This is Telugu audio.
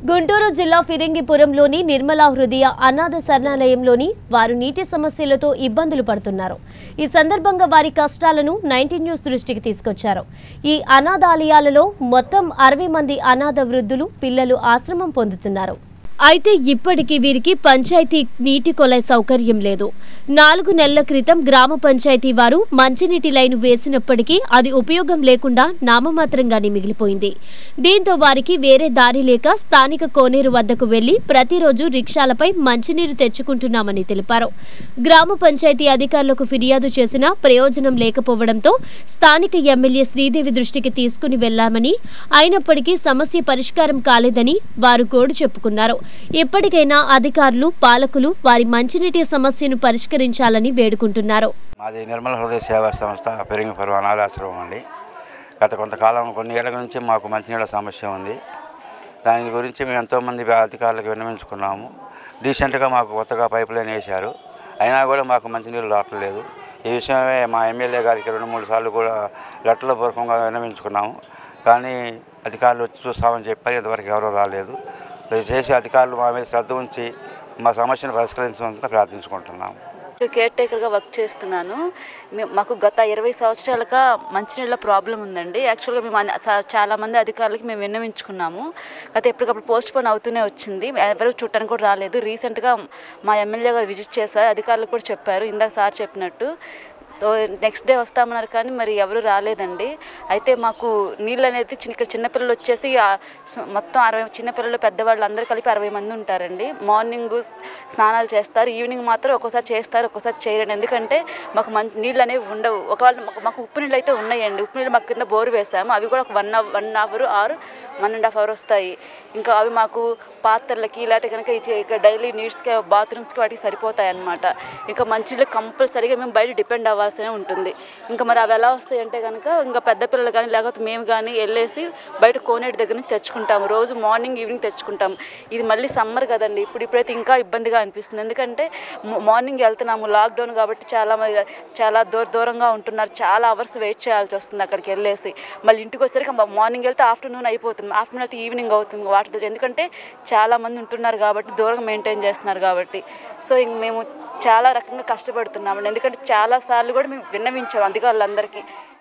గుంటూరు జిల్లా ఫిరంగిపురంలోని నిర్మలా హృదయ అనాథ శరణాలయంలోని వారు నీటి సమస్యలతో ఇబ్బందులు పడుతున్నారు ఈ సందర్భంగా వారి కష్టాలను నైన్టీన్ న్యూస్ దృష్టికి తీసుకొచ్చారు ఈ అనాథాలయాలలో మొత్తం అరవై మంది అనాథ వృద్ధులు పిల్లలు ఆశ్రమం పొందుతున్నారు అయితే ఇప్పటికీ వీరికి పంచాయతీ నీటి కొలై సౌకర్యం లేదు నాలుగు నెలల క్రితం గ్రామ పంచాయతీ వారు మంచినీటి లైన్ వేసినప్పటికీ అది ఉపయోగం లేకుండా నామమాత్రంగానే మిగిలిపోయింది దీంతో వారికి వేరే దారి లేక స్థానిక కోనేరు వద్దకు వెళ్లి ప్రతిరోజు రిక్షాలపై మంచినీరు తెచ్చుకుంటున్నామని తెలిపారు గ్రామ పంచాయతీ అధికారులకు ఫిర్యాదు చేసినా ప్రయోజనం లేకపోవడంతో స్థానిక ఎమ్మెల్యే శ్రీదేవి దృష్టికి తీసుకుని వెళ్లామని అయినప్పటికీ సమస్య పరిష్కారం కాలేదని వారు గోడు చెప్పుకున్నారు ఇప్పటికైనా అధికారులు పాలకులు వారి మంచినీటి సమస్యను పరిష్కరించాలని వేడుకుంటున్నారు మాది నిర్మల హృదయ సేవా సంస్థ పెరిగిపురం అనాథాశ్రమం అండి గత కొంతకాలం కొన్ని ఏళ్ళ నుంచి మాకు మంచినీళ్ళ సమస్య ఉంది దాని గురించి మేము ఎంతోమంది అధికారులకు విన్నవించుకున్నాము రీసెంట్గా మాకు కొత్తగా పైప్ లైన్ వేశారు అయినా కూడా మాకు మంచినీళ్ళు రావట్లేదు ఈ విషయమే మా ఎమ్మెల్యే గారికి రెండు మూడు సార్లు కూడా లెటర్ల పూర్వకంగా విన్నవించుకున్నాము కానీ అధికారులు వచ్చి చూస్తామని చెప్పారు ఇంతవరకు ఎవరూ రాలేదు దయచేసి అధికారులు మా మీద శ్రద్ధ ఉంచి మా సమస్యను పరిష్కరించడానికి ప్రార్థించుకుంటున్నాము కేర్ టేకర్గా వర్క్ చేస్తున్నాను మే- మాకు గత ఇరవై సంవత్సరాలుగా మంచినీళ్ళ ప్రాబ్లం ఉందండి యాక్చువల్గా మేము అన్ని- చా- చాలా మంది అధికారులకి మేము విన్నవించుకున్నాము గత ఎప్పటికప్పుడు పోస్ట్ పోన్ అవుతూనే వచ్చింది ఎవరు చూడటానికి కూడా రాలేదు రీసెంట్గా మా ఎమ్మెల్యే గారు విజిట్ చేశారు అధికారులు కూడా చెప్పారు ఇందాక సార్ చెప్పినట్టు నెక్స్ట్ డే వస్తామన్నారు కానీ మరి ఎవరు రాలేదండి అయితే మాకు నీళ్ళు అనేది చిన్న ఇక్కడ చిన్నపిల్లలు వచ్చేసి ఆ సు- మొత్తం అరవై చిన్నపిల్లలు పెద్దవాళ్ళు అందరూ కలిపి అరవై మంది ఉంటారండి మార్నింగ్ స్నానాలు చేస్తారు ఈవినింగ్ మాత్రం ఒక్కోసారి చేస్తారు ఒక్కోసారి చేయరండి ఎందుకంటే మాకు మంచి నీళ్ళు అనేవి ఉండవు ఒకవేళ మాకు మాకు ఉప్పు నీళ్ళు అయితే ఉన్నాయండి ఉప్పు నీళ్ళు మాకు కింద బోరు వేసాము అవి కూడా ఒక one one hour or one and half hour వస్తాయి ఇంకా అవి మాకు పాత్రలకి లేకపోతే కనుక ఇచ్చే- ఇక డైలీ నీడ్స్కి బాత్రూమ్స్కి వాటికి సరిపోతాయి అన్నమాట ఇంకా మంచినీళ్ళు కంపల్సరీగా మేము బయట డిపెండ్ అవ్వాల్సి ఉంటుంది ఇంకా మరి అవి ఎలా వస్తాయి అంటే కనుక ఇంకా పెద్ద పిల్లలు కానీ లేకపోతే మేము కానీ వెళ్ళేసి బయట కోనేటి దగ్గర నుంచి తెచ్చుకుంటాము రోజు మార్నింగ్ ఈవినింగ్ తెచ్చుకుంటాము ఇది మళ్ళీ సమ్మర్ కదండి ఇప్పుడు ఇప్పుడైతే ఇంకా ఇబ్బందిగా అనిపిస్తుంది ఎందుకంటే మ- మార్నింగ్ వెళ్తున్నాము లాక్డౌన్ కాబట్టి చాలా మంది చాలా దూర దూరంగా ఉంటున్నారు చాలా అవర్స్ వెయిట్ చేయాల్సి వస్తుంది అక్కడికి వెళ్ళేసి మళ్ళీ ఇంటికి వచ్చేసరికి మ- మార్నింగ్ వెళ్తే ఆఫ్టర్నూన్ అయిపోతుంది ఆఫ్టర్నూన్ అయితే ఈవినింగ్ అవుతుంది వాటర్ దగ్గర. ఎందుకంటే చాలా మంది ఉంటున్నారు కాబట్టి దూరంగా మెయింటైన్ చేస్తున్నారు కాబట్టి సో ఇంక మేము చాలా రకంగా కష్టపడుతున్నామండి ఎందుకంటే చాలా సార్లు కూడా మేము విన్నవించాము అధికారులందరికీ